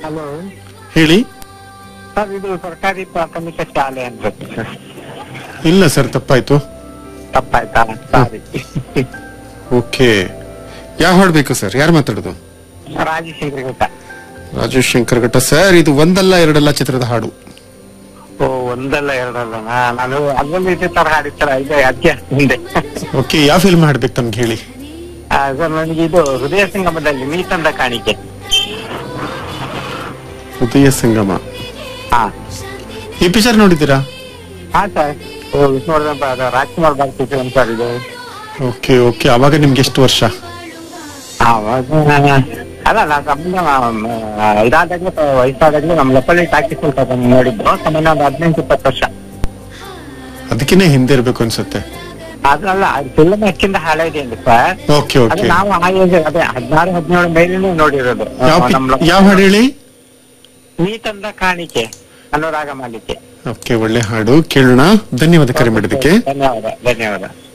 hello ಹೇಳಿ sir ಇದು ಸರ್ಕಾರಿ ಪ್ರಾಥಮಿಕ ಶಾಲೆ ಅನ್ಸುತ್ತೆ ಸರ್ ಇಲ್ಲ ಸರ್ ತಪ್ಪಾಯ್ತು ತಪ್ಪಾಯ್ತಾ ಸಾರಿ ಓಕೆ ಯಾವ ಹಾಡು ಬೇಕು ಸರ್ ಯಾರು ಮಾತಾಡೋದು ರಾಜಶೇಖರ್ ಗೊತ್ತ ರಾಜೇಶ್ ಶಂಕರ್ ಘಟ್ಟ ಸರ್ ಇದು ಒಂದಲ್ಲ ಎರಡಲ್ಲ ಚಿತ್ರದ ಹಾಡು ಓ ಒಂದಲ್ಲ ಎರಡಲ್ಲ ನಾ- ನಾನು ಅಲ್ಲೊಂದು ಇದೇ ತರ ಹಾಡಿರ್ತಾರ ಇದು ಅಜ್ಜಿ ಮುಂದೆ ಓಕೆ ಯಾವ ಫಿಲ್ಮ್ ಹಾಡ್ಬೇಕು ತಮ್ಗೆ ಹೇಳಿ ಆ, ಸರ್ ನನಗೆ ಇದು ಹೃದಯ ಸಂಗಮದಲ್ಲಿ ನೀ ತಂದ ಕಾಣಿಕೆ ಹೃದಯ ಸಂಗಮ ಹಾ ಈ ಪಿಕ್ಚರ್ ನೋಡಿದ್ದೀರಾ ಹಾ ಸರ್ ಓ ವಿಷ್ಣುವರ್ಧನ್ ಬ- ರಾಜ್ಕುಮಾರ್ ಬರ್ತಿದ್ರು ಸರ್ ಇದು ಓಕೆ ಓಕೆ ಅವಾಗ ನಿಮ್ಗೆ ಎಷ್ಟು ವರ್ಷ ಆವಾಗ ಅಲ್ಲ ನಾ ಸಂಬಂಧ ಇದಾದಾಗ್ಲೇ ಪ- ವಯಸ್ಸಾದಾಗ್ಲೇ ನಮ್ಮ ಲಪ್ಪಳ್ಳಿ ಟಾಕಿ ಸ್ವಲ್ಪ ಬಂದು ನೋಡಿದ್ದು ಸಾಮಾನ್ಯ ಒಂದು ಹದಿನೆಂಟು ಇಪ್ಪತ್ತು ವರ್ಷ ಅದಕ್ಕಿಂತ ಹಿಂದೆ ಇರ್ಬೇಕು ಅನ್ಸುತ್ತೆ ಅದಲ್ಲ ಅದು ಫಿಲ್ಮ್ ಹೆಚ್ಚಿಂದ ಹಳೆಇದೆ ಅಂడి ಸರ್ ಓಕೆ ಅದು ಓಕೆ ನಾವು ಆ ಏಜ್ ಅದೇ ಹದಿನಾರು ಹದಿನೇಳು ಮೇಲಿನೂ ನೋಡಿರೋದು ಯಾವ ಆ, ಪಿ- ನಮ್ಮ ಯಾವ ಹಾಡು ಹೇಳಿ ನೀ ತಂದ ಕಾಣಿಕೆ ಅನುರಾಗ ಮಾಲಿಕೆ ಓಕೆ ಒಳ್ಳೆ ಹಾಡು ಕೇಳೋಣ ಧನ್ಯವಾದ ಕರೆ ಮಾಡಿದ್ದಕ್ಕೆ ಧನ್ಯವಾದ ಧನ್ಯವಾದ